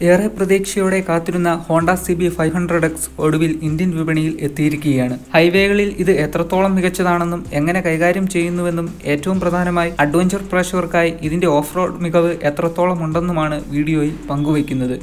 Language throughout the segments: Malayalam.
ഏറെ പ്രതീക്ഷയോടെ കാത്തിരുന്ന Honda C B five hundred X ഒടുവിൽ ഇന്ത്യൻ വിപണിയിൽ എത്തിയിരിക്കുകയാണ് ഹൈവേകളിൽ ഇത് എത്രത്തോളം മികച്ചതാണെന്നും എങ്ങനെ കൈകാര്യം ചെയ്യുന്നുവെന്നും ഏറ്റവും പ്രധാനമായി അഡ്വഞ്ചർ പ്രേക്ഷകർക്കായി ഇതിന്റെ ഓഫ് റോഡ് മികവ് എത്രത്തോളം ഉണ്ടെന്നുമാണ് വീഡിയോയിൽ പങ്കുവയ്ക്കുന്നത്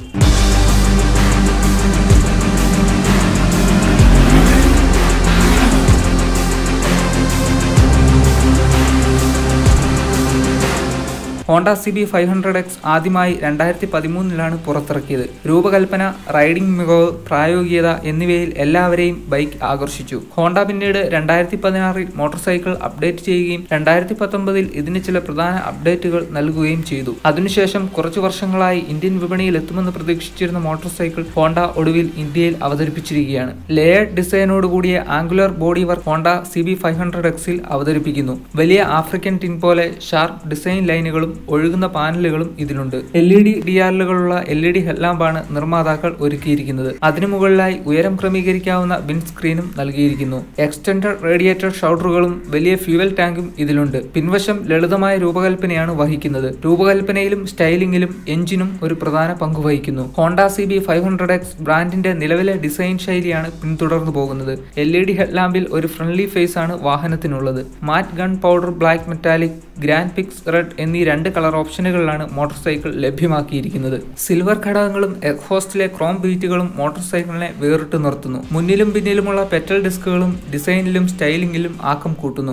Honda C B five hundred X ആദ്യമായി രണ്ടായിരത്തി പതിമൂന്നിലാണ് പുറത്തിറക്കിയത് രൂപകൽപ്പന റൈഡിംഗ് മികവ് പ്രായോഗികത എന്നിവയിൽ എല്ലാവരെയും ബൈക്ക് ആകർഷിച്ചു ഹോണ്ട പിന്നീട് രണ്ടായിരത്തി പതിനാറിൽ മോട്ടോർ സൈക്കിൾ അപ്ഡേറ്റ് ചെയ്യുകയും രണ്ടായിരത്തി പത്തൊമ്പതിൽ ഇതിന് ചില പ്രധാന അപ്ഡേറ്റുകൾ നൽകുകയും ചെയ്തു അതിനുശേഷം കുറച്ചു വർഷങ്ങളായി ഇന്ത്യൻ വിപണിയിൽ എത്തുമെന്ന് പ്രതീക്ഷിച്ചിരുന്ന മോട്ടോർ സൈക്കിൾ ഹോണ്ട ഒടുവിൽ ഇന്ത്യയിൽ അവതരിപ്പിച്ചിരിക്കുകയാണ് ലേയർഡ് ഡിസൈനോട് കൂടിയ angular body work Honda C B five hundred എക്സിൽ അവതരിപ്പിക്കുന്നു വലിയ ആഫ്രിക്കൻ ടിൻ പോലെ ഷാർപ്പ് ഡിസൈൻ ലൈനുകളും ഒഴുകുന്ന പാനലുകളും ഇതിലുണ്ട് എൽ ഇ ഡി ഡി ആറിലുകളുള്ള എൽ ഇ ഡി ഹെഡ്ലാമ്പാണ് നിർമ്മാതാക്കൾ ഒരുക്കിയിരിക്കുന്നത് അതിനു മുകളിലായി ഉയരം ക്രമീകരിക്കാവുന്ന വിൻ സ്ക്രീനും നൽകിയിരിക്കുന്നു എക്സ്റ്റൻഡഡ് റേഡിയേറ്റർ ഷൗട്ടറുകളും വലിയ ഫ്യൂവൽ ടാങ്കും ഇതിലുണ്ട് പിൻവശം ലളിതമായ രൂപകൽപ്പനയാണ് വഹിക്കുന്നത് രൂപകൽപ്പനയിലും സ്റ്റൈലിംഗിലും എഞ്ചിനും ഒരു പ്രധാന പങ്ക് വഹിക്കുന്നു Honda C B five hundred X ബ്രാൻഡിന്റെ നിലവിലെ ഡിസൈൻ ശൈലിയാണ് പിന്തുടർന്നു പോകുന്നത് എൽ ഇ ഡി ഹെഡ്ലാമ്പിൽ ഒരു ഫ്രണ്ട്ലി ഫേസ് ആണ് വാഹനത്തിനുള്ളത് matte gun powder black metallic grand prix red എന്നീ രണ്ട് കളർ ഓപ്ഷനുകളിലാണ് മോട്ടോർ സൈക്കിൾ ലഭ്യമാക്കിയിരിക്കുന്നത് സിൽവർ ഘടകങ്ങളും എക്ഹോസ്റ്റിലെ ക്രോം ബീറ്റുകളും മോട്ടോർ സൈക്കിളിനെ വേറിട്ട് നിർത്തുന്നു മുന്നിലും പിന്നിലുമുള്ള പെറ്റൽ ഡിസ്കുകളും ഡിസൈനിലും സ്റ്റൈലിംഗിലും ആക്കം കൂട്ടുന്നു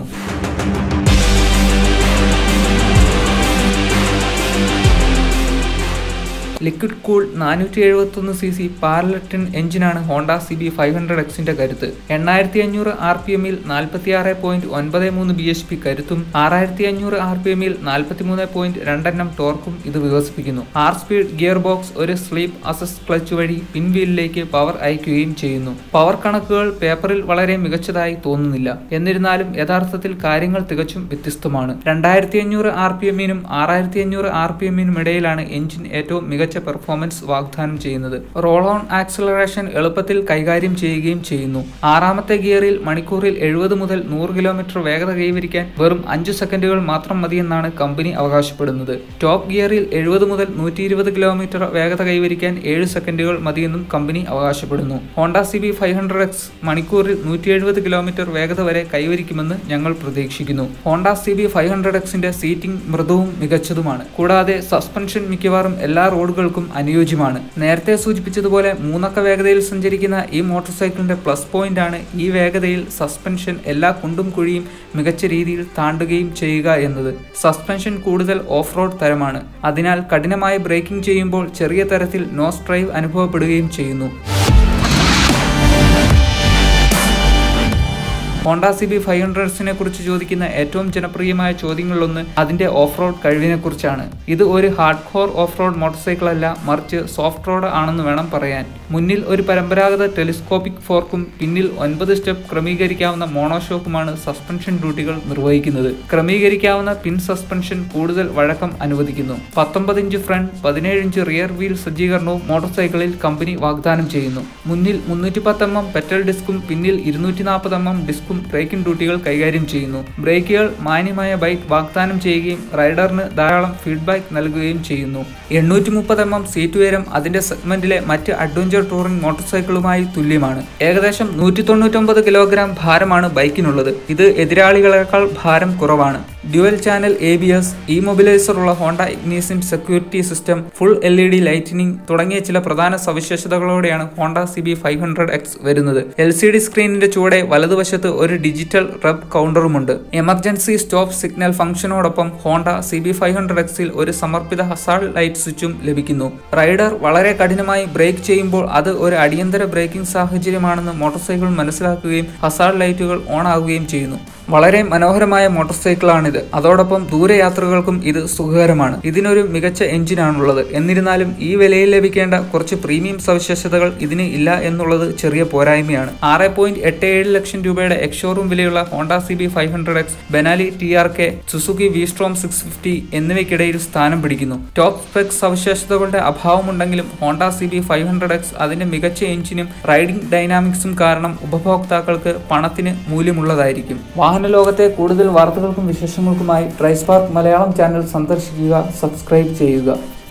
ലിക്വിഡ് കൂൾ നാനൂറ്റി എഴുപത്തൊന്ന് സി സി പാരലറ്റിൻ എഞ്ചിനാണ് Honda C B five hundred എക്സിന്റെ കരുത്ത് എണ്ണായിരത്തി അഞ്ഞൂറ് ആർ പി എമ്മിൽ നാൽപ്പത്തി ആറ് പോയിന്റ് ഒൻപത് മൂന്ന് ബി എച്ച് പി കരുത്തും ആറായിരത്തി അഞ്ഞൂറ് ആർ പി എമ്മിൽ നാൽപ്പത്തി മൂന്ന് പോയിന്റ് രണ്ടെണ്ണം ടോർക്കും ഇത് വികസിപ്പിക്കുന്നു ആർ സ്പീഡ് ഗിയർ ബോക്സ് ഒരു സ്ലീപ്പ് അസസ് ക്ലച്ച് വഴി പിൻവീലിലേക്ക് പവർ അയക്കുകയും ചെയ്യുന്നു പവർ കണക്കുകൾ പേപ്പറിൽ വളരെ മികച്ചതായി തോന്നുന്നില്ല എന്നിരുന്നാലും യഥാർത്ഥത്തിൽ കാര്യങ്ങൾ തികച്ചും വ്യത്യസ്തമാണ് രണ്ടായിരത്തി അഞ്ഞൂറ് ആർ പി എമ്മിനും ആറായിരത്തി അഞ്ഞൂറ് ആർ പി എമ്മിനും ഇടയിലാണ് എഞ്ചിൻ ഏറ്റവും മികച്ച പെർഫോമൻസ് വാഗ്ദാനം ചെയ്യുന്നത് റോൾ ഓൺ ആക്സിലറേഷൻ എളുപ്പത്തിൽ കൈകാര്യം ചെയ്യുകയും ചെയ്യുന്നു ആറാമത്തെ ഗിയറിൽ മണിക്കൂറിൽ എഴുപത് മുതൽ നൂറ് കിലോമീറ്റർ വേഗത കൈവരിക്കാൻ വെറും അഞ്ചു സെക്കൻഡുകൾ മാത്രം മതിയെന്നാണ് കമ്പനി അവകാശപ്പെടുന്നത് ടോപ്പ് ഗിയറിൽ എഴുപത് മുതൽ നൂറ്റി ഇരുപത് കിലോമീറ്റർ വേഗത കൈവരിക്കാൻ ഏഴ് സെക്കൻഡുകൾ മതിയെന്നും കമ്പനി അവകാശപ്പെടുന്നു Honda C B five hundred X മണിക്കൂറിൽ നൂറ്റി എഴുപത് കിലോമീറ്റർ വേഗത വരെ കൈവരിക്കുമെന്ന് ഞങ്ങൾ പ്രതീക്ഷിക്കുന്നു Honda C B five hundred എക്സിന്റെ സീറ്റിംഗ് മൃദുവും മികച്ചതുമാണ് കൂടാതെ സസ്പെൻഷൻ മിക്കവാറും എല്ലാ റോഡുകൾക്കും അനുയോജ്യമാണ് നേരത്തെ സൂചിപ്പിച്ചതുപോലെ മൂന്നക്ക വേഗതയിൽ സഞ്ചരിക്കുന്ന ഈ മോട്ടോർ സൈക്കിളിന്റെ പ്ലസ് പോയിന്റ് ആണ് ഈ വേഗതയിൽ സസ്പെൻഷൻ എല്ലാ കുണ്ടും കുഴിയും മികച്ച രീതിയിൽ താണ്ടുകയും ചെയ്യുക എന്നത് സസ്പെൻഷൻ കൂടുതൽ ഓഫ് റോഡ് തരമാണ് അതിനാൽ കഠിനമായ ബ്രേക്കിംഗ് ചെയ്യുമ്പോൾ ചെറിയ തരത്തിൽ നോസ് ഡ്രൈവ് അനുഭവപ്പെടുകയും ചെയ്യുന്നു ഹോണ്ട സി ബി ഫൈവ് ഹൺഡ്രഡ്സിനെ കുറിച്ച് ചോദിക്കുന്ന ഏറ്റവും ജനപ്രിയമായ ചോദ്യങ്ങളിലൊന്ന് അതിന്റെ ഓഫ് റോഡ് കഴിവിനെ കുറിച്ചാണ് ഇത് ഒരു hard core off road motorcycle അല്ല മറിച്ച് സോഫ്റ്റ് റോഡ് ആണെന്ന് വേണം പറയാൻ മുന്നിൽ ഒരു പരമ്പരാഗത ടെലിസ്കോപ്പിക് ഫോർക്കും പിന്നിൽ ഒൻപത് സ്റ്റെപ്പ് ക്രമീകരിക്കാവുന്ന മോണോഷോക്കുമാണ് സസ്പെൻഷൻ ഡ്യൂട്ടികൾ നിർവഹിക്കുന്നത് ക്രമീകരിക്കാവുന്ന പിൻ സസ്പെൻഷൻ കൂടുതൽ വഴക്കം അനുവദിക്കുന്നു പത്തൊമ്പത് ഇഞ്ച് ഫ്രണ്ട് പതിനേഴ് ഇഞ്ച് റിയർ വീൽ സജ്ജീകരണവും മോട്ടോർ സൈക്കിളിൽ കമ്പനി വാഗ്ദാനം ചെയ്യുന്നു മുന്നിൽ മുന്നൂറ്റി പത്ത് എം എം പെറ്റൽ ഡിസ്കും പിന്നിൽ ഇരുന്നൂറ്റി നാൽപ്പത് എം എം ഡിസ്കും ബ്രേക്കിംഗ് ഡ്യൂട്ടികൾ കൈകാര്യം ചെയ്യുന്നു ബ്രേക്കുകൾ മാന്യമായ ബൈക്ക് വാഗ്ദാനം ചെയ്യുകയും റൈഡറിന് ധാരാളം ഫീഡ്ബാക്ക് നൽകുകയും ചെയ്യുന്നു എണ്ണൂറ്റി മുപ്പത് എം എം സീറ്റ് ഉയരം അതിന്റെ സെഗ്മെന്റിലെ മറ്റ് അഡ്വഞ്ചർ ടൂറിംഗ് മോട്ടോർ സൈക്കിളുമായി തുല്യമാണ് ഏകദേശം നൂറ്റി തൊണ്ണൂറ്റൊമ്പത് കിലോഗ്രാം ഭാരമാണ് ബൈക്കിനുള്ളത് ഇത് എതിരാളികളെക്കാൾ ഭാരം കുറവാണ് dual channel A B S immobiliser ഉള്ള ഹോണ്ട ഇഗ്നീസിൻ security system full L E D lighting തുടങ്ങിയ ചില പ്രധാന സവിശേഷതകളോടെയാണ് Honda C B five hundred X വരുന്നത് എൽ സി ഡി സ്ക്രീനിന്റെ ചുവടെ വലതുവശത്ത് ഒരു ഡിജിറ്റൽ റബ് കൗണ്ടറുമുണ്ട് എമർജൻസി സ്റ്റോപ്പ് സിഗ്നൽ ഫംഗ്ഷനോടൊപ്പം Honda C B five hundred എക്സിൽ ഒരു സമർപ്പിത ഹസാൾഡ് ലൈറ്റ് സ്വിച്ചും ലഭിക്കുന്നു റൈഡർ വളരെ കഠിനമായി ബ്രേക്ക് ചെയ്യുമ്പോൾ അത് ഒരു അടിയന്തര ബ്രേക്കിംഗ് സാഹചര്യമാണെന്ന് മോട്ടോർ സൈക്കിൾ മനസ്സിലാക്കുകയും ഹസാൾഡ് ലൈറ്റുകൾ ഓൺ ആകുകയും ചെയ്യുന്നു വളരെ മനോഹരമായ മോട്ടോർ സൈക്കിളാണിത് അതോടൊപ്പം ദൂരയാത്രകൾക്കും ഇത് സുഖകരമാണ് ഇതിനൊരു മികച്ച എഞ്ചിനാണുള്ളത് എന്നിരുന്നാലും ഈ വിലയിൽ ലഭിക്കേണ്ട കുറച്ച് പ്രീമിയം സവിശേഷതകൾ ഇതിന് ഇല്ല എന്നുള്ളത് ചെറിയ പോരായ്മയാണ് ആറ് പോയിന്റ് എട്ട് ഏഴ് ലക്ഷം രൂപയുടെ എക്സ്ഷോറൂം വിലയുള്ള Honda C B five hundred X Benelli T R K Suzuki V Strom six fifty എന്നിവയ്ക്കിടയിൽ സ്ഥാനം പിടിക്കുന്നു ടോപ്പ് സ്പെക് സവിശേഷതകളുടെ അഭാവമുണ്ടെങ്കിലും Honda C B five hundred X അതിന്റെ മികച്ച എഞ്ചിനും റൈഡിംഗ് ഡൈനാമിക്സും കാരണം ഉപഭോക്താക്കൾക്ക് പണത്തിന് മൂല്യമുള്ളതായിരിക്കും വാഹന ലോകത്തെ കൂടുതൽ വാർത്തകൾക്കും വിശേഷങ്ങൾക്കുമായി ട്രൈസ്പാർക്ക് മലയാളം ചാനൽ സന്ദർശിക്കുക സബ്സ്ക്രൈബ് ചെയ്യുക